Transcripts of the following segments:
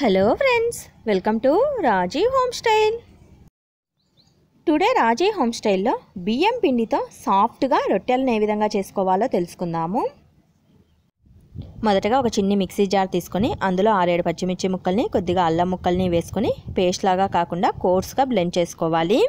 hello friends welcome to Raji home style today Raji home స్టైల్లో బియ్యం పిండితో సాఫ్ట్గా రొట్టెలను ఏ విధంగా చేసుకోవాలో తెలుసుకుందాము మొదటగా ఒక చిన్ని మిక్సీ జార్ తీసుకొని అందులో ఆరేడు పచ్చిమిర్చి ముక్కల్ని కొద్దిగా అల్లం ముక్కల్ని వేసుకొని పేస్ట్ లాగా కాకుండా కోర్స్గా బ్లెండ్ చేసుకోవాలి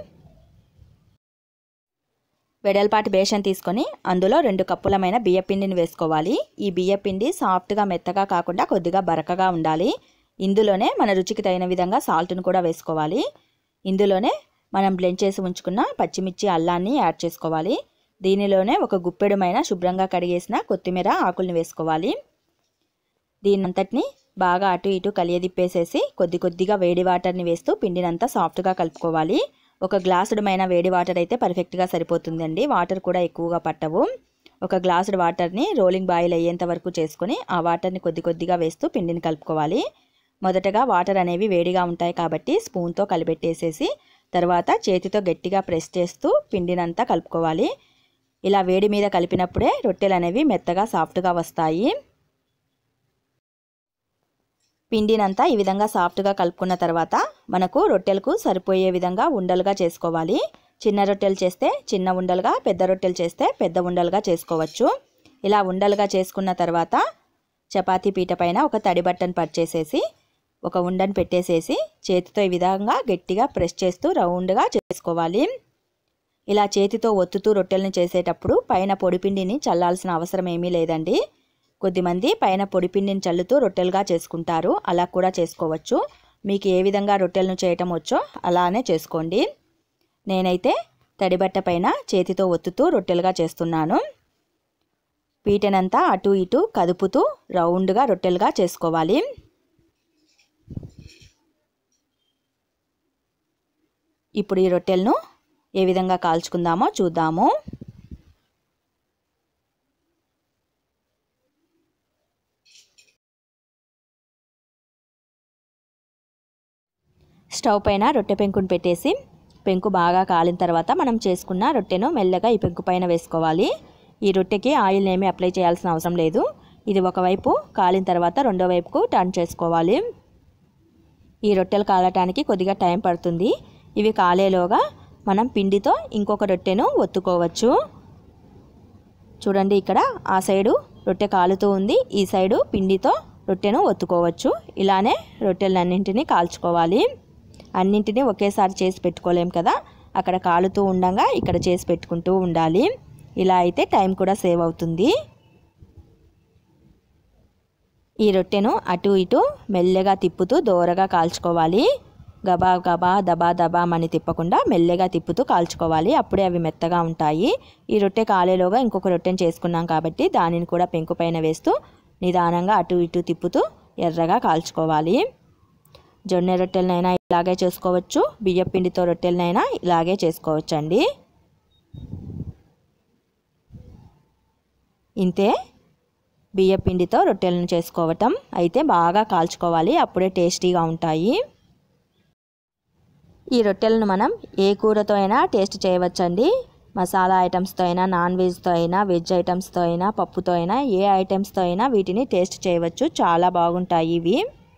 వెడల్పాటి బేషన్ తీసుకొని అందులో రెండు కప్పులమైన బియ్యపిండిని వేసుకోవాలి ఈ బియ్యపిండి సాఫ్ట్గా మెత్తగా కాకుండా కొద్దిగా బరకగా ఉండాలి ఇందులోనే మన రుచికి తగిన విధంగా సాల్ట్ను కూడా వేసుకోవాలి ఇందులోనే మనం బ్లెండ్ చేసి ఉంచుకున్న పచ్చిమిర్చి అల్లాన్ని యాడ్ చేసుకోవాలి దీనిలోనే ఒక గుప్పెడుమైన శుభ్రంగా కడిగేసిన కొత్తిమీర ఆకుల్ని వేసుకోవాలి దీనంతటిని బాగా అటు ఇటు కలియదిప్పేసేసి కొద్ది కొద్దిగా వేడి వాటర్ని వేస్తూ పిండినంతా సాఫ్ట్గా కలుపుకోవాలి ఒక గ్లాసుడమైన వేడి వాటర్ అయితే పర్ఫెక్ట్గా సరిపోతుందండి వాటర్ కూడా ఎక్కువగా పట్టవు ఒక గ్లాసుడు వాటర్ని రోలింగ్ బాయిల్ అయ్యేంత వరకు చేసుకొని ఆ వాటర్ని కొద్ది కొద్దిగా వేస్తూ పిండిని కలుపుకోవాలి మొదటగా వాటర్ అనేవి వేడిగా ఉంటాయి కాబట్టి స్పూన్తో కలిపెట్టేసేసి తర్వాత చేతితో గట్టిగా ప్రెస్ చేస్తూ పిండినంతా కలుపుకోవాలి ఇలా వేడి మీద కలిపినప్పుడే రొట్టెలు అనేవి మెత్తగా సాఫ్ట్గా వస్తాయి పిండినంతా ఈ విధంగా సాఫ్ట్గా కలుపుకున్న తర్వాత మనకు రొట్టెలకు సరిపోయే విధంగా ఉండలుగా చేసుకోవాలి చిన్న రొట్టెలు చేస్తే చిన్న ఉండలుగా పెద్ద రొట్టెలు చేస్తే పెద్ద ఉండలుగా చేసుకోవచ్చు ఇలా ఉండలుగా చేసుకున్న తర్వాత చపాతీ పీట పైన ఒక తడి బట్టను పర్చేసేసి ఒక ఉండను పెట్టేసేసి చేతితో ఈ విధంగా గట్టిగా ప్రెస్ చేస్తూ రౌండ్గా చేసుకోవాలి ఇలా చేతితో ఒత్తుతూ రొట్టెలను చేసేటప్పుడు పైన పొడిపిండిని చల్లాల్సిన అవసరం ఏమీ లేదండి కొద్దిమంది పైన పొడిపిండిని చల్లుతూ రొట్టెలుగా చేసుకుంటారు అలా కూడా చేసుకోవచ్చు మీకు ఏ విధంగా రొట్టెలను చేయటం వచ్చో అలానే చేసుకోండి నేనైతే తడిబట్ట పైన చేతితో ఒత్తుతూ రొట్టెలుగా చేస్తున్నాను పీటనంతా అటు ఇటు కదుపుతూ రౌండ్గా రొట్టెలుగా చేసుకోవాలి ఇప్పుడు ఈ రొట్టెలను ఏ విధంగా కాల్చుకుందామో చూద్దాము స్టవ్ పైన రొట్టె పెంకును పెట్టేసి పెంకు బాగా కాలిన తర్వాత మనం చేసుకున్న రొట్టెను మెల్లగా ఈ పెంకు పైన వేసుకోవాలి ఈ రొట్టెకి ఆయిల్ ఏమీ అప్లై చేయాల్సిన అవసరం లేదు ఇది ఒకవైపు కాలిన తర్వాత రెండో వైపుకు టర్న్ చేసుకోవాలి ఈ రొట్టెలు కాలటానికి కొద్దిగా టైం పడుతుంది ఇవి కాలేలోగా మనం పిండితో ఇంకొక రొట్టెను ఒత్తుకోవచ్చు చూడండి ఇక్కడ ఆ సైడు రొట్టె కాలుతూ ఉంది ఈ సైడు పిండితో రొట్టెను ఒత్తుకోవచ్చు ఇలానే రొట్టెలన్నింటినీ కాల్చుకోవాలి అన్నింటినీ ఒకేసారి చేసి పెట్టుకోలేం కదా అక్కడ కాలుతూ ఉండగా ఇక్కడ చేసి పెట్టుకుంటూ ఉండాలి ఇలా అయితే టైం కూడా సేవ్ అవుతుంది ఈ రొట్టెను అటు ఇటు మెల్లగా తిప్పుతూ దోరగా కాల్చుకోవాలి గబా గబా దబా దబా అని తిప్పకుండా మెల్లగా తిప్పుతూ కాల్చుకోవాలి అప్పుడే అవి మెత్తగా ఉంటాయి ఈ రొట్టె కాలేలోగా ఇంకొక రొట్టెను చేసుకున్నాం కాబట్టి దానిని కూడా పెంకు పైన వేస్తూ నిదానంగా అటు ఇటు తిప్పుతూ ఎర్రగా కాల్చుకోవాలి జొన్న రొట్టెలనైనా ఇలాగే చేసుకోవచ్చు బియ్యం పిండితో రొట్టెలనైనా ఇలాగే చేసుకోవచ్చు అండి ఇంతే బియ్యం పిండితో రొట్టెలను చేసుకోవటం అయితే బాగా కాల్చుకోవాలి అప్పుడే టేస్టీగా ఉంటాయి ఈ రొట్టెలను మనం ఏ కూరతో అయినా టేస్ట్ చేయవచ్చండి మసాలా ఐటమ్స్తో అయినా నాన్ వెజ్తో అయినా వెజ్ ఐటమ్స్తో అయినా పప్పుతో అయినా ఏ ఐటమ్స్తో అయినా వీటిని టేస్ట్ చేయవచ్చు చాలా బాగుంటాయి ఇవి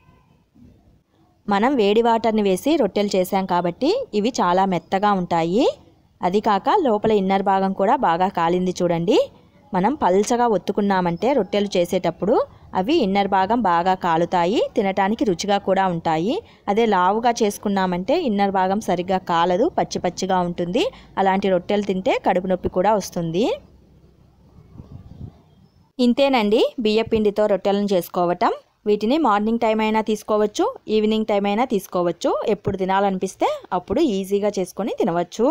మనం వేడి వాటర్ని వేసి రొట్టెలు చేసాం కాబట్టి ఇవి చాలా మెత్తగా ఉంటాయి అది కాక లోపల ఇన్నర్ భాగం కూడా బాగా కాలింది చూడండి మనం పల్చగా ఒత్తుకున్నామంటే రొట్టెలు చేసేటప్పుడు అవి ఇన్నర్ భాగం బాగా కాలుతాయి తినటానికి రుచిగా కూడా ఉంటాయి అదే లావుగా చేసుకున్నామంటే ఇన్నర్ భాగం సరిగ్గా కాలదు పచ్చి పచ్చిగా ఉంటుంది అలాంటి రొట్టెలు తింటే కడుపు నొప్పి కూడా వస్తుంది ఇంతేనండి బియ్య పిండితో రొట్టెలను చేసుకోవటం వీటిని మార్నింగ్ టైం అయినా తీసుకోవచ్చు ఈవినింగ్ టైం అయినా తీసుకోవచ్చు ఎప్పుడు తినాలనిపిస్తే అప్పుడు ఈజీగా చేసుకొని తినవచ్చు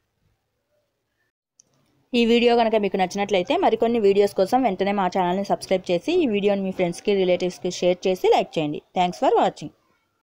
ఈ వీడియో కనుక మీకు నచ్చినట్లయితే మరికొన్ని వీడియోస్ కోసం వెంటనే మా ఛానల్ని సబ్స్క్రైబ్ చేసి ఈ వీడియోని మీ ఫ్రెండ్స్కి రిలేటివ్స్కి షేర్ చేసి లైక్ చేయండి థ్యాంక్స్ ఫర్ వాచింగ్